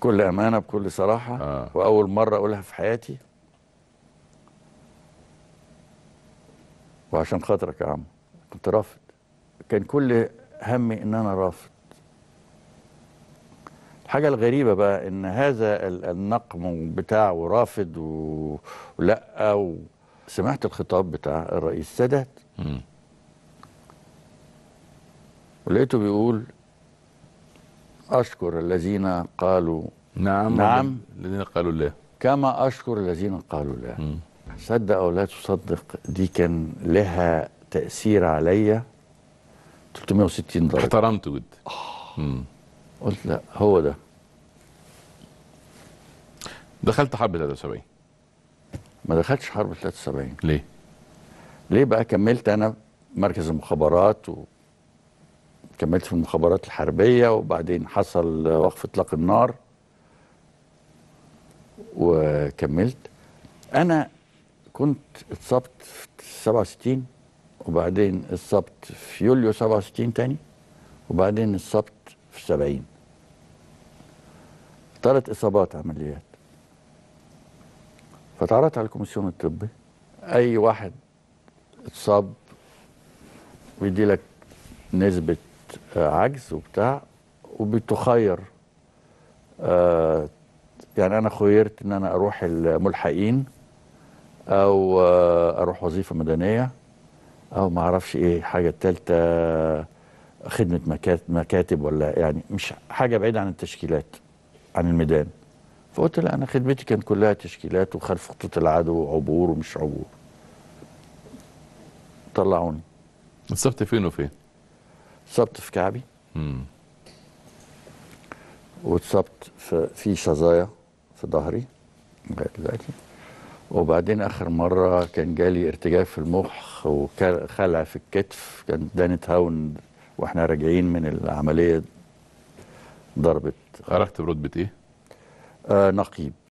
بكل امانه بكل صراحه آه. واول مره اقولها في حياتي وعشان خاطرك يا عم كنت رافض كان كل همي ان انا رافض الحاجة الغريبة بقى ان هذا ال- النقم بتاع ورافض و- ولا و... سمعت الخطاب بتاع الرئيس السادات مم. ولقيته بيقول اشكر الذين قالوا نعم نعم. الذين قالوا لا كما اشكر الذين قالوا لا مم. صدق او لا تصدق دي كان لها تاثير عليا 360 درجه احترمته جدا مم. قلت لا هو ده دخلت حرب 73 ما دخلتش حرب 73 ليه؟ ليه بقى كملت انا مركز المخابرات وكملت في المخابرات الحربيه وبعدين حصل وقف اطلاق النار وكملت انا كنت اتصبت في 67 وبعدين اتصبت في يوليو 67 تاني وبعدين اتصبت في 70 ثلاث اصابات عمليات فتعرضت على الكوميسيون الطبي اي واحد اتصاب بيدي لك نسبة آه، عجز وبتاع وبتخير آه، يعني أنا خيرت إن أنا أروح الملحقين أو آه، أروح وظيفة مدنية أو ما أعرفش إيه حاجة التالتة خدمة مكات- مكاتب ولا يعني مش حاجة بعيدة عن التشكيلات عن الميدان فقلت لا أنا خدمتي كانت كلها تشكيلات وخلف خطوط العدو عبور ومش عبور طلعوني اتصبت فين وفين؟ اتصبت في كعبي مم. واتصبت في في شظايا في ظهري لغايه دلوقتي وبعدين اخر مره كان جالي ارتجاج في المخ وخلع في الكتف كان دانت هاون واحنا راجعين من العمليه ضربت خرجت برتبة ايه؟ آه نقيب